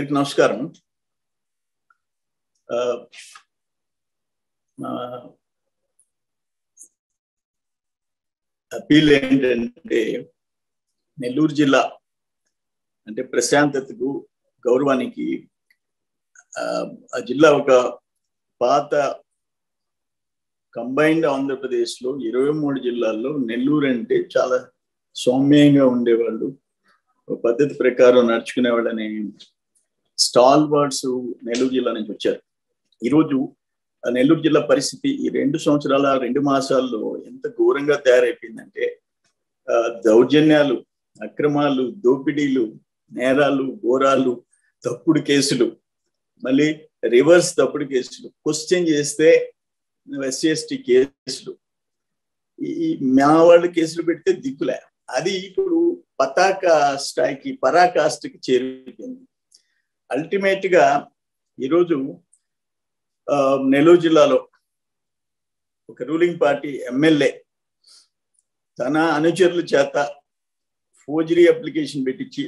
అందరికి నమస్కారం ఆ, నా అపీల్ ఏంటంటే నెల్లూరు జిల్లా అంటే ప్రశాంతతకు గౌరవానికి ఆ, ఆ జిల్లా ఒక పాత కంబైన్డ్ ఆంధ్రప్రదేశ్ లో ఇరవై మూడు జిల్లాల్లో నెల్లూరు అంటే చాలా సౌమ్యంగా ఉండేవాళ్ళు ఒక పద్ధతి ప్రకారం నడుచుకునే వాళ్ళని స్టాల్ వర్డ్స్ నెల్లూరు జిల్లా నుంచి వచ్చారు ఈరోజు ఆ నెల్లూరు జిల్లా పరిస్థితి ఈ రెండు సంవత్సరాల రెండు మాసాల్లో ఎంత ఘోరంగా తయారైపోయిందంటే ఆ, దౌర్జన్యాలు అక్రమాలు దోపిడీలు నేరాలు ఘోరాలు తప్పుడు కేసులు మళ్ళీ రివర్స్ తప్పుడు కేసులు క్వశ్చన్ చేస్తే ఎస్సీ ఎస్టీ కేసులు ఈ మా వాళ్ళు కేసులు పెడితే దిక్కులే అది ఇప్పుడు పతాక స్థాయికి పరాకాష్ఠకి చేరిపోయింది అల్టిమేట్ గా ఈరోజు ఆ, నెల్లూరు జిల్లాలో ఒక రూలింగ్ పార్టీ ఎమ్మెల్యే తన అనుచరుల చేత ఫోర్జరీ అప్లికేషన్ పెట్టించి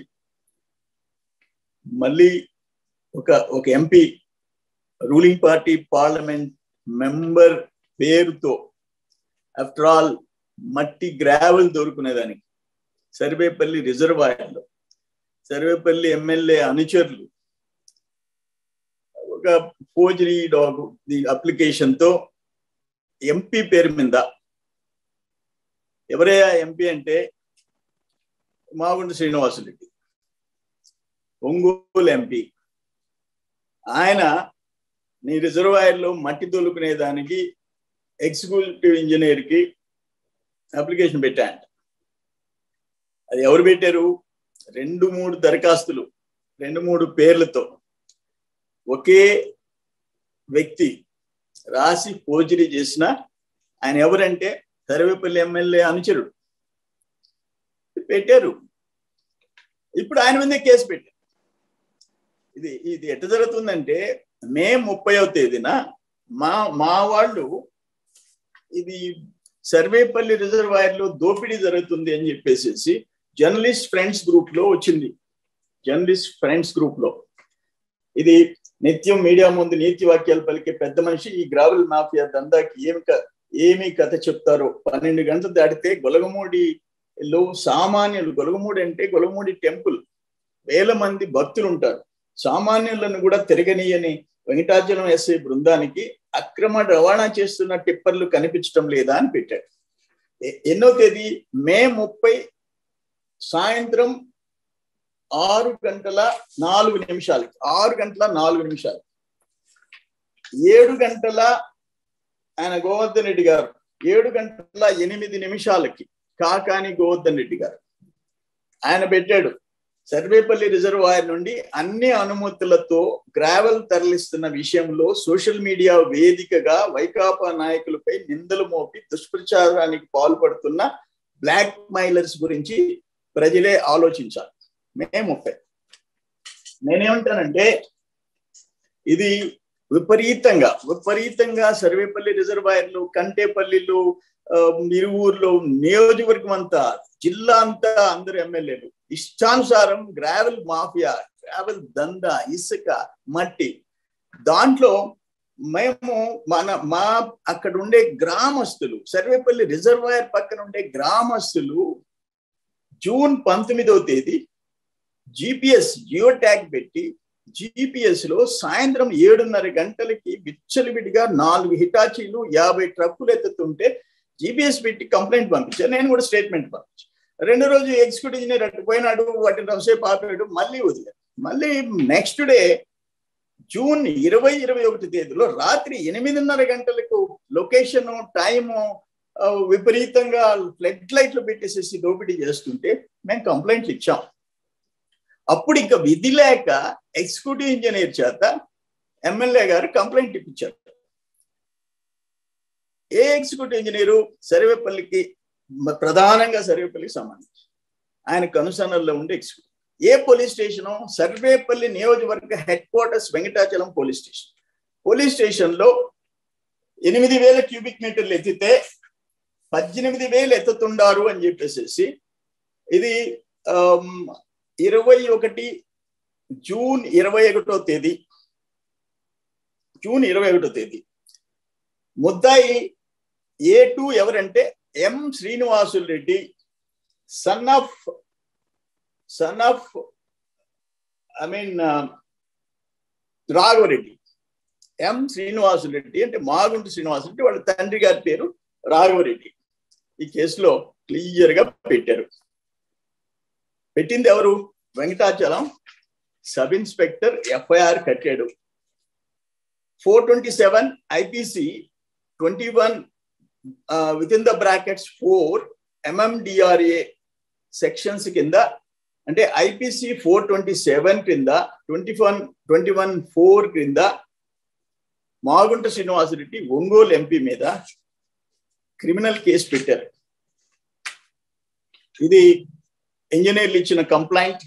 మళ్ళీ ఒక ఒక MP ruling party parliament member పేరుతో ఆఫ్టర్ ఆల్ మట్టి గ్రావెల్ దొరుకునేదానికి సర్వేపల్లి రిజర్వాయర్లో సర్వేపల్లి ఎమ్మెల్యే అనుచరులు ఒక ఫోర్జరీ డాగ్ ది అప్లికేషన్ తో ఎంపీ పేరు మీద ఎవరయ్యా ఎంపీ అంటే మాగుండు శ్రీనివాసులరెడ్డి ఒంగోలు ఎంపీ ఆయన నీ రిజర్వాయర్లో మట్టి తోలుకునే దానికి ఎగ్జిక్యూటివ్ ఇంజనీర్ కి అప్లికేషన్ పెట్టాయంట అది ఎవరు పెట్టారు రెండు మూడు దరఖాస్తులు రెండు మూడు పేర్లతో ఒకే వ్యక్తి రాసి ఫోర్జరీ చేసిన ఆయన ఎవరంటే సర్వేపల్లి ఎమ్మెల్యే అనుచరుడు పెట్టారు ఇప్పుడు ఆయన మీదే కేసు పెట్టారు ఇది ఇది ఎట్ట జరుగుతుందంటే మే ముప్పైవ తేదీన మా మా వాళ్ళు ఇది సర్వేపల్లి రిజర్వాయర్ లో దోపిడీ జరుగుతుంది అని చెప్పేసి జర్నలిస్ట్ ఫ్రెండ్స్ గ్రూప్ లో వచ్చింది జర్నలిస్ట్ ఫ్రెండ్స్ గ్రూప్ లో ఇది నిత్యం మీడియా ముందు నీతి వాక్యాలు పలికే పెద్ద మనిషి ఈ గ్రావెల్ మాఫియా దందాకి ఏమి క- ఏమి కథ చెప్తారో పన్నెండు గంటలు దాటితే గొలగమూడిలో సామాన్యులు గొలగమూడి అంటే గొలగమూడి టెంపుల్ వేల మంది భక్తులు ఉంటారు సామాన్యులను కూడా తిరగనీయని వెంకటాచలం ఎస్ఐ బృందానికి అక్రమ రవాణా చేస్తున్న టిప్పర్లు కనిపించడం లేదా అని పెట్టాడు ఎ- ఎన్నో తేదీ మే ముప్పై సాయంత్రం ఆరు గంటల నాలుగు నిమిషాలకి ఆరు గంటల నాలుగు నిమిషాలు ఏడు గంటల ఆయన గోవర్ధన్ రెడ్డి గారు ఏడు గంటల ఎనిమిది నిమిషాలకి కాకాని గోవర్ధన్ రెడ్డి గారు ఆయన పెట్టాడు సర్వేపల్లి రిజర్వాయర్ నుండి అన్ని అనుమతులతో గ్రావెల్ తరలిస్తున్న విషయంలో సోషల్ మీడియా వేదికగా వైకాపా నాయకులపై నిందలు మోపి దుష్ప్రచారానికి పాల్పడుతున్న బ్లాక్ మైలర్స్ గురించి ప్రజలే ఆలోచించాలి మే ముప్పై నేనేమంటానంటే ఇది విపరీతంగా విపరీతంగా సర్వేపల్లి రిజర్వాయర్లు కంటేపల్లిలో ఆ, మిరువూరులో నియోజకవర్గం అంతా జిల్లా అంతా అందరు ఎమ్మెల్యేలు ఇష్టానుసారం గ్రావెల్ మాఫియా గ్రావెల్ దందా ఇసుక మట్టి దాంట్లో మేము మన మా అక్కడ ఉండే గ్రామస్తులు సర్వేపల్లి రిజర్వాయర్ పక్కన ఉండే గ్రామస్తులు జూన్ పంతొమ్మిదవ తేదీ జిపిఎస్ జియో ట్యాగ్ పెట్టి జిపిఎస్ లో సాయంత్రం ఏడున్నర గంటలకి విచ్చలవిడిగా నాలుగు హిటాచీలు యాభై ట్రక్కులు ఎత్తుతుంటే జిపిఎస్ పెట్టి కంప్లైంట్ పంపించారు నేను కూడా స్టేట్మెంట్ పంపించాను రెండు రోజు ఎగ్జిక్యూటివ్ ఇంజనీర్ అటు పోయినాడు వాటిని రసేపు ఆపాడు మళ్ళీ వదిలాడు మళ్ళీ నెక్స్ట్ డే జూన్ ఇరవై ఇరవై ఒకటి తేదీలో రాత్రి ఎనిమిదిన్నర గంటలకు లొకేషన్ టైము ఆ, విపరీతంగా ఫ్లడ్ లైట్లు పెట్టేసేసి దోపిడీ చేస్తుంటే మేము కంప్లైంట్లు ఇచ్చాం అప్పుడు ఇంకా విధి లేక ఎగ్జిక్యూటివ్ ఇంజనీర్ చేత ఎమ్మెల్యే గారు కంప్లైంట్ ఇప్పించారు ఏ ఎగ్జిక్యూటివ్ ఇంజనీరు సర్వేపల్లికి మ- ప్రధానంగా సర్వేపల్లికి సంబంధించి ఆయన కనుసనల్లో ఉండే ఎగ్జిక్యూటివ్ ఏ పోలీస్ స్టేషను సర్వేపల్లి నియోజకవర్గ headquarters Venkatachalam police station police station లో ఎనిమిది వేల క్యూబిక్ మీటర్లు ఎత్తితే పద్దెనిమిది వేలు ఎత్తుతుండారు అని చెప్పేసి ఇది ఆమ్, ఇరవై ఒకటి జూన్ ఇరవై ఒకటో తేదీ జూన్ ఇరవై ఒకటో తేదీ ముద్దాయి ఏ టూ ఎవరంటే M Srinivasulu Reddy son of son of I mean Raghava Reddy M Srinivasulu Reddy అంటే మాగుంటి శ్రీనివాసు రెడ్డి వాళ్ళ తండ్రి గారి పేరు రాఘవరెడ్డి ఈ కేసులో క్లియర్ గా పెట్టారు పెట్టింది ఎవరు వెంకటాచలం సబ్ ఇన్స్పెక్టర్ ఎఫ్ఐఆర్ కట్టాడు four twenty seven IPC twenty one with in the brackets four MMDRA sections కింద అంటే ఐపీసీ ఫోర్ ట్వంటీ సెవెన్ క్రింద twenty one twenty one four క్రింద మాగుంట శ్రీనివాసరెడ్డి ఒంగోలు ఎంపీ మీద క్రిమినల్ కేసు పెట్టారు ఇది ఇంజనీర్లు ఇచ్చిన కంప్లైంట్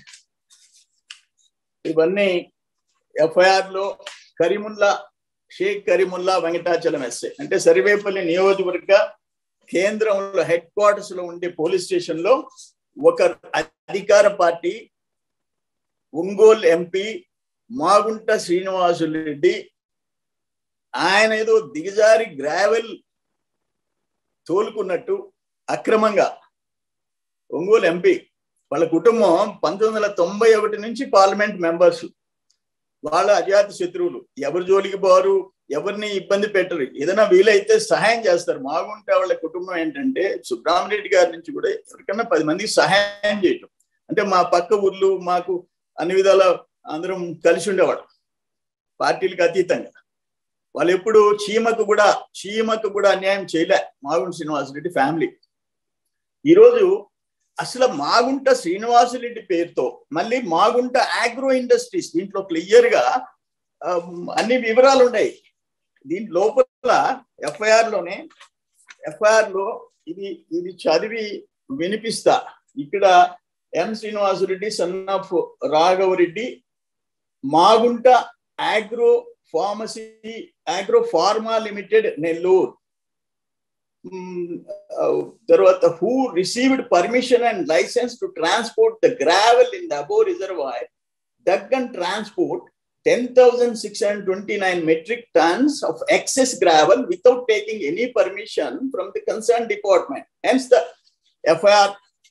ఇవన్నీ ఎఫ్ఐఆర్ లో కరీముల్లా షేక్ కరీముల్లా వెంకటాచలం ఎస్ఐ అంటే సరివేపల్లి నియోజకవర్గ కేంద్రంలో హెడ్ క్వార్టర్స్ లో ఉండే పోలీస్ స్టేషన్ లో ఒక అధికార పార్టీ ఒంగోలు ఎంపీ మాగుంట శ్రీనివాసులరెడ్డి ఆయన ఏదో దిగజారి గ్రావెల్ తోలుకున్నట్టు అక్రమంగా ఒంగోలు ఎంపీ వాళ్ళ కుటుంబం పంతొమ్మిది వందల తొంభై ఒకటి నుంచి పార్లమెంట్ మెంబర్స్ వాళ్ళ అజాత శత్రువులు ఎవరి జోలికి పోరు ఎవరిని ఇబ్బంది పెట్టరు ఏదైనా వీలైతే సహాయం చేస్తారు మాగుంటే వాళ్ళ కుటుంబం ఏంటంటే సుబ్రహ్మరెడ్డి గారి నుంచి కూడా ఎవరికన్నా పది మందికి సహాయం చేయటం అంటే మా పక్క ఊర్లు మాకు అన్ని విధాల అందరం కలిసి ఉండేవాడు పార్టీలకు అతీతంగా వాళ్ళు ఎప్పుడు చీమకు కూడా చీమకు కూడా అన్యాయం చేయలే మాగుంట శ్రీనివాసరెడ్డి ఫ్యామిలీ ఈరోజు అసలు మాగుంట శ్రీనివాసరెడ్డి పేరుతో మళ్ళీ మాగుంట ఆగ్రో ఇండస్ట్రీస్ దీంట్లో క్లియర్ గా అన్ని వివరాలు ఉన్నాయి దీని లోపల ఎఫ్ఐఆర్ లోనే ఎఫ్ఐఆర్ లో ఇది ఇది చదివి వినిపిస్తా ఇక్కడ M Srinivasa Reddy son of Raghava Reddy Magunta agro pharmacy agro pharma limited Nellore తర్వాత who received permission and licence to transport the gravel in the above reservoir dug and transport ten thousand six hundred twenty nine metric tons of excess gravel without taking any permission from the concern department hence the FIR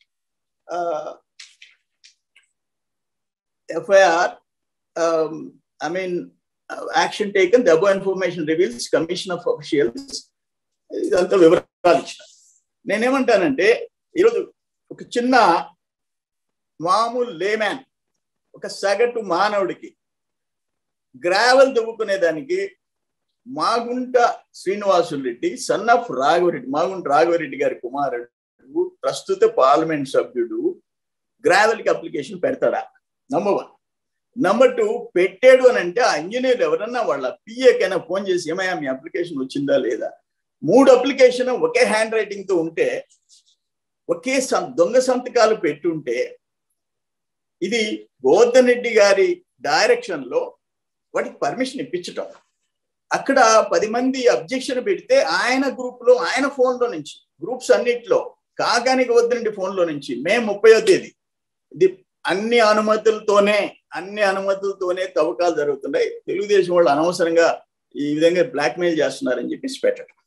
FIR I mean action taken the above information reveals commission of officials ఇదంతా వివరాలు ఇచ్చిన నేనేమంటానంటే ఈరోజు ఒక చిన్న మామూలు layman ఒక సగటు మానవుడికి గ్రావెల్ దువ్వుకునే దానికి మాగుంట శ్రీనివాసులు రెడ్డి సన్ ఆఫ్ రాఘవరెడ్డి మాగుంట రాఘవరెడ్డి గారి కుమారుడు ప్రస్తుత పార్లమెంట్ సభ్యుడు గ్రావెల్కి అప్లికేషన్ పెడతాడా నంబర్ వన్ నంబర్ టూ పెట్టాడు అని అంటే ఆ ఇంజనీర్ ఎవరన్నా వాళ్ళ పిఏకైనా ఫోన్ చేసి ఏమయ్యా మీ అప్లికేషన్ వచ్చిందా లేదా మూడు అప్లికేషన్ ఒకే హ్యాండ్ రైటింగ్ తో ఉంటే ఒకే దొంగ సంతకాలు పెట్టుంటే ఇది గోవర్ధన్ రెడ్డి గారి డైరెక్షన్ లో వాటికి పర్మిషన్ ఇప్పించటం అక్కడ పది మంది అబ్జెక్షన్ పెడితే ఆయన గ్రూప్ లో ఆయన ఫోన్ లో నుంచి గ్రూప్స్ అన్నిట్లో కాకాని గోవర్ధన్ రెడ్డి ఫోన్ లో నుంచి మే ముప్పయో తేదీ ఇది అన్ని అనుమతులతోనే అన్ని అనుమతులతోనే తవ్వకాలు జరుగుతున్నాయి తెలుగుదేశం వాళ్ళు అనవసరంగా ఈ విధంగా బ్లాక్మెయిల్ చేస్తున్నారని చెప్పేసి పెట్టడం